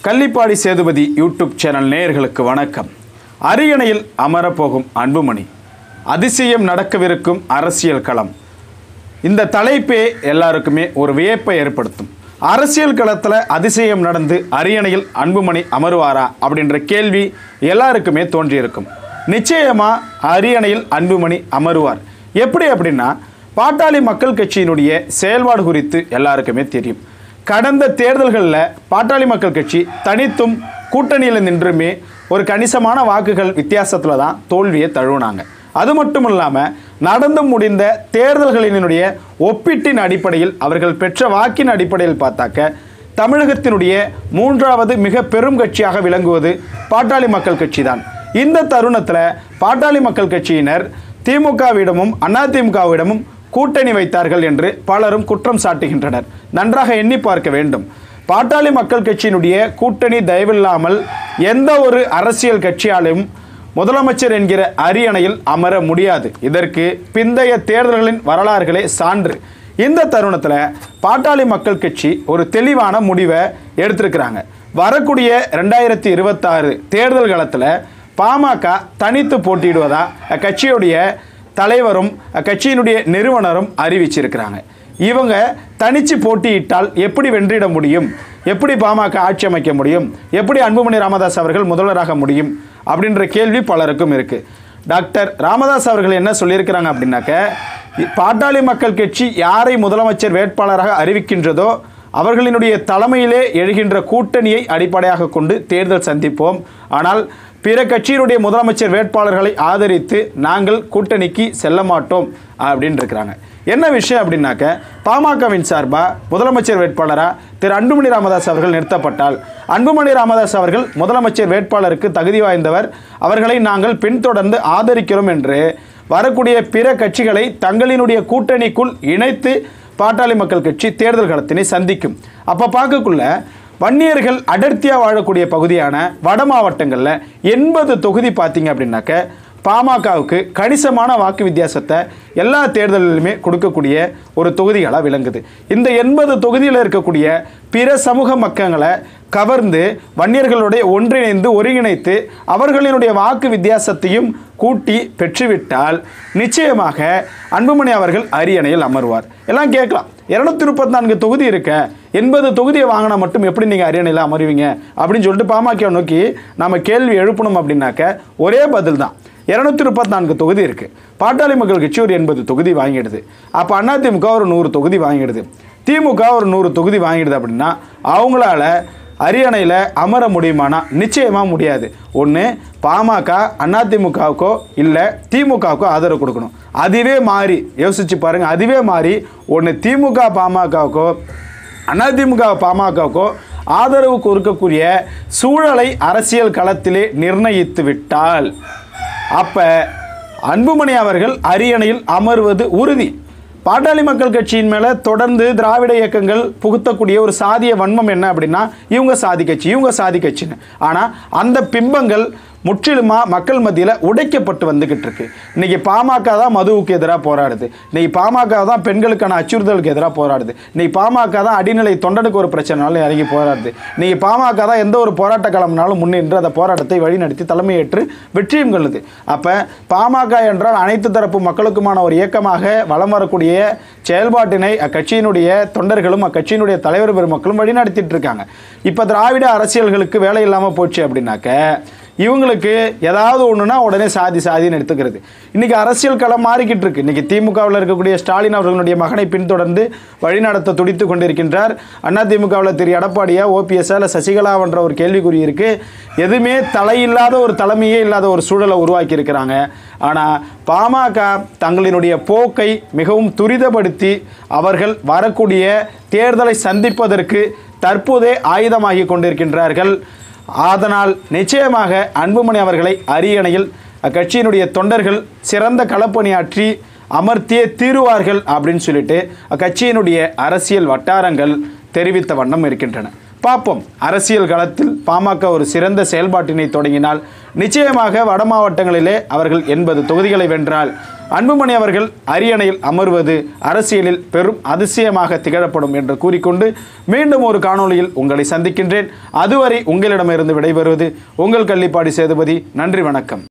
Kallipadi Sethupathi YouTube channel நேயர்களுக்கு வணக்கம் அரியணையில் அமரப்போகும் அன்புமணி அதிசயம் நடக்கவிருக்கும் அரசியல் களம் இந்த தலைப்பே எல்லாருக்குமே ஒரு வியப்பை ஏற்படுத்தும் அரசியல் களத்தில் அதிசயம் நடந்து அரியணையில் அன்புமணி அமருவாரா அப்படின்ற கேள்வி எல்லாருக்குமே தோன்றியிருக்கும் நிச்சயமா அரியணையில் அன்புமணி அமருவார் எப்படி அப்படின்னா பாட்டாளி மக்கள் கட்சியினுடைய செயல்பாடு குறித்து எல்லாருக்குமே தெரியும் கடந்த தேர்தல்களில் பாட்டாளி மக்கள் கட்சி தனித்தும் கூட்டணியில் நின்றுமே ஒரு கணிசமான வாக்குகள் வித்தியாசத்தில் தான் தோல்வியை தழுவினாங்க அது மட்டும் இல்லாமல் நடந்து முடிந்த தேர்தல்களினுடைய ஒப்பீட்டின் அடிப்படையில் அவர்கள் பெற்ற வாக்கின் அடிப்படையில் பார்த்தாக்க தமிழகத்தினுடைய மூன்றாவது மிக பெரும் கட்சியாக விளங்குவது பாட்டாளி மக்கள் கட்சி தான் இந்த தருணத்தில் பாட்டாளி மக்கள் கட்சியினர் திமுகவிடமும் அதிமுகவிடமும் கூட்டணி வைத்தார்கள் என்று பலரும் குற்றம் சாட்டுகின்றனர் நன்றாக எண்ணி பார்க்க வேண்டும் பாட்டாளி மக்கள் கட்சியினுடைய கூட்டணி தயவில்லாமல் எந்த ஒரு அரசியல் கட்சியாலும் முதலமைச்சர் என்கிற அரியணையில் அமர முடியாது இதற்கு பிந்தைய தேர்தல்களின் வரலாறுகளே சான்று இந்த தருணத்தில் பாட்டாளி மக்கள் கட்சி ஒரு தெளிவான முடிவை எடுத்திருக்கிறாங்க வரக்கூடிய ரெண்டாயிரத்தி இருபத்தாறு தேர்தல் காலத்தில் பாமக தனித்து போட்டியிடுவதா அக்கட்சியுடைய தலைவரும் அக்கட்சியினுடைய நிறுவனரும் அறிவிச்சிருக்கிறாங்க இவங்க தனிச்சு போட்டியிட்டால் எப்படி வென்றிட முடியும் எப்படி பாமக ஆட்சி அமைக்க முடியும் எப்படி அன்புமணி ராமதாஸ் அவர்கள் முதல்வராக முடியும் அப்படின்ற கேள்வி பலருக்கும் இருக்கு டாக்டர் ராமதாஸ் அவர்கள் என்ன சொல்லியிருக்கிறாங்க அப்படின்னாக்க பாட்டாளி மக்கள் கட்சி யாரை முதலமைச்சர் வேட்பாளராக அறிவிக்கின்றதோ அவர்களினுடைய தலைமையிலே எழுகின்ற கூட்டணியை அடிப்படையாக கொண்டு தேர்தல் சந்திப்போம் ஆனால் பிற கட்சியினுடைய முதலமைச்சர் வேட்பாளர்களை ஆதரித்து நாங்கள் கூட்டணிக்கு செல்ல மாட்டோம் அப்படின்னு இருக்கிறாங்க என்ன விஷயம் அப்படின்னாக்க பாமகவின் சார்பாக முதலமைச்சர் வேட்பாளராக திரு அன்புமணி ராமதாஸ் அவர்கள் நிறுத்தப்பட்டால் அன்புமணி ராமதாஸ் அவர்கள் முதலமைச்சர் வேட்பாளருக்கு தகுதி வாய்ந்தவர் அவர்களை நாங்கள் பின்தொடர்ந்து ஆதரிக்கிறோம் என்று வரக்கூடிய பிற கட்சிகளை தங்களினுடைய கூட்டணிக்குள் இணைத்து பாட்டாளி மக்கள் கட்சி தேர்தல் களத்தினை சந்திக்கும் அப்போ பார்க்கக்குள்ள வன்னியர்கள் அடர்த்தியாக வாழக்கூடிய பகுதியான வட மாவட்டங்களில் எண்பது தொகுதி பார்த்தீங்க அப்படின்னாக்க பாமகவுக்கு கணிசமான வாக்கு வித்தியாசத்தை எல்லா தேர்தலிலுமே கொடுக்கக்கூடிய ஒரு தொகுதிகளாக விளங்குது இந்த எண்பது தொகுதியில் இருக்கக்கூடிய பிற சமூக மக்கங்களை கவர்ந்து வன்னியர்களுடைய ஒன்றிணைந்து ஒருங்கிணைத்து அவர்களினுடைய வாக்கு வித்தியாசத்தையும் கூட்டி பெற்றுவிட்டால் நிச்சயமாக அன்புமணி அவர்கள் அரியணையில் அமர்வார் எல்லாம் கேட்கலாம் இரநூத்தி முப்பத்தி நான்கு தொகுதி இருக்க எண்பது தொகுதியை வாங்கினா மட்டும் எப்படி நீங்கள் அரியணையில் அமருவீங்க அப்படின்னு சொல்லிட்டு பாமக நோக்கி நம்ம கேள்வி எழுப்பணும் அப்படின்னாக்க ஒரே பதில் தான் இரநூத்தி முப்பத்தி நான்கு தொகுதி இருக்குது பாட்டாளி மக்கள் கட்சி ஒரு எண்பது தொகுதி வாங்கிடுது அப்போ அதிமுக ஒரு நூறு தொகுதி வாங்கிடுது திமுக ஒரு நூறு தொகுதி வாங்கிடுது அப்படின்னா அவங்களால அரியணையில் அமர முடியுமானா நிச்சயமாக முடியாது ஒன்று பாமக அதிமுகவுக்கோ இல்லை திமுகவுக்கோ ஆதரவு கொடுக்கணும் அதுவே மாறி யோசிச்சு பாருங்கள் அதுவே மாறி ஒன்று திமுக பாமகவுக்கோ அதிமுக பாமகவுக்கோ ஆதரவு கொடுக்கக்கூடிய சூழலை அரசியல் களத்திலே நிர்ணயித்து விட்டால் அப்போ அன்புமணி அவர்கள் அரியணையில் அமர்வது உறுதி பாட்டாளி மக்கள் கட்சியின் மேலே தொடர்ந்து திராவிட இயக்கங்கள் புகுத்தக்கூடிய ஒரு சாதிய வன்மம் என்ன அப்படின்னா இவங்க சாதி கட்சி இவங்க சாதி கட்சின்னு ஆனால் அந்த பிம்பங்கள் முற்றிலுமாக மக்கள் மத்தியில் உடைக்கப்பட்டு வந்துக்கிட்டு இருக்கு இன்னைக்கு பாமக தான் மதுவுக்கு எதிராக போராடுது இன்னைக்கு பாமக தான் பெண்களுக்கான அச்சுறுத்தலுக்கு எதிராக போராடுது இன்னைக்கு பாமக தான் அடிநிலை தொண்டனுக்கு ஒரு பிரச்சனைனாலும் இறங்கி போராடுது இன்னைக்கு பாமக தான் எந்த ஒரு போராட்ட களம்னாலும் முன்னின்று அந்த போராட்டத்தை வழிநடத்தி தலைமையேற்று வெற்றியும் கொள்ளுது அப்போ பாமக என்றால் அனைத்து தரப்பு மக்களுக்குமான ஒரு இயக்கமாக வலம் வரக்கூடிய செயல்பாட்டினை அக்கட்சியினுடைய தொண்டர்களும் அக்கட்சியினுடைய தலைவர் பெருமக்களும் வழிநடத்திட்டு இருக்காங்க இப்போ திராவிட அரசியல்களுக்கு வேலை இல்லாமல் போச்சு அப்படின்னாக்க இவங்களுக்கு ஏதாவது ஒன்றுனா உடனே சாதி சாதின்னு எடுத்துக்கிறது இன்றைக்கி அரசியல் களம் மாறிக்கிட்டு இருக்கு இன்றைக்கி திமுகவில் இருக்கக்கூடிய ஸ்டாலின் அவர்களுடைய மகனை பின்தொடர்ந்து வழிநடத்த துடித்து கொண்டிருக்கின்றார் அதிமுகவில் திரு எடப்பாடியா ஓபிஎஸ் இல்லை சசிகலாவன்ற ஒரு கேள்விக்குறி இருக்குது எதுவுமே தலையில்லாத ஒரு தலைமையே இல்லாத ஒரு சூழலை உருவாக்கி இருக்கிறாங்க ஆனால் பாமக தங்களினுடைய போக்கை மிகவும் துரிதப்படுத்தி அவர்கள் வரக்கூடிய தேர்தலை சந்திப்பதற்கு தற்போதே ஆயுதமாகி கொண்டிருக்கின்றார்கள் அதனால் நிச்சயமாக அன்புமணி அவர்களை அரியணையில் அக்கட்சியினுடைய தொண்டர்கள் சிறந்த களப்பணியாற்றி அமர்த்தியே தீருவார்கள் அப்படின்னு சொல்லிட்டு அக்கட்சியினுடைய அரசியல் வட்டாரங்கள் தெரிவித்த வண்ணம் இருக்கின்றன பார்ப்போம் அரசியல் களத்தில் பாமக ஒரு சிறந்த செயல்பாட்டினை தொடங்கினால் நிச்சயமாக வட மாவட்டங்களிலே அவர்கள் எண்பது தொகுதிகளை வென்றால் அன்புமணி அவர்கள் அரியணையில் அமர்வது அரசியலில் பெரும் அதிசயமாக திகழப்படும் என்று கூறிக்கொண்டு மீண்டும் ஒரு காணொளியில் உங்களை சந்திக்கின்றேன் அதுவரை உங்களிடமிருந்து விடைபெறுவது உங்கள் கள்ளிப்பாடி சேதுபதி நன்றி வணக்கம்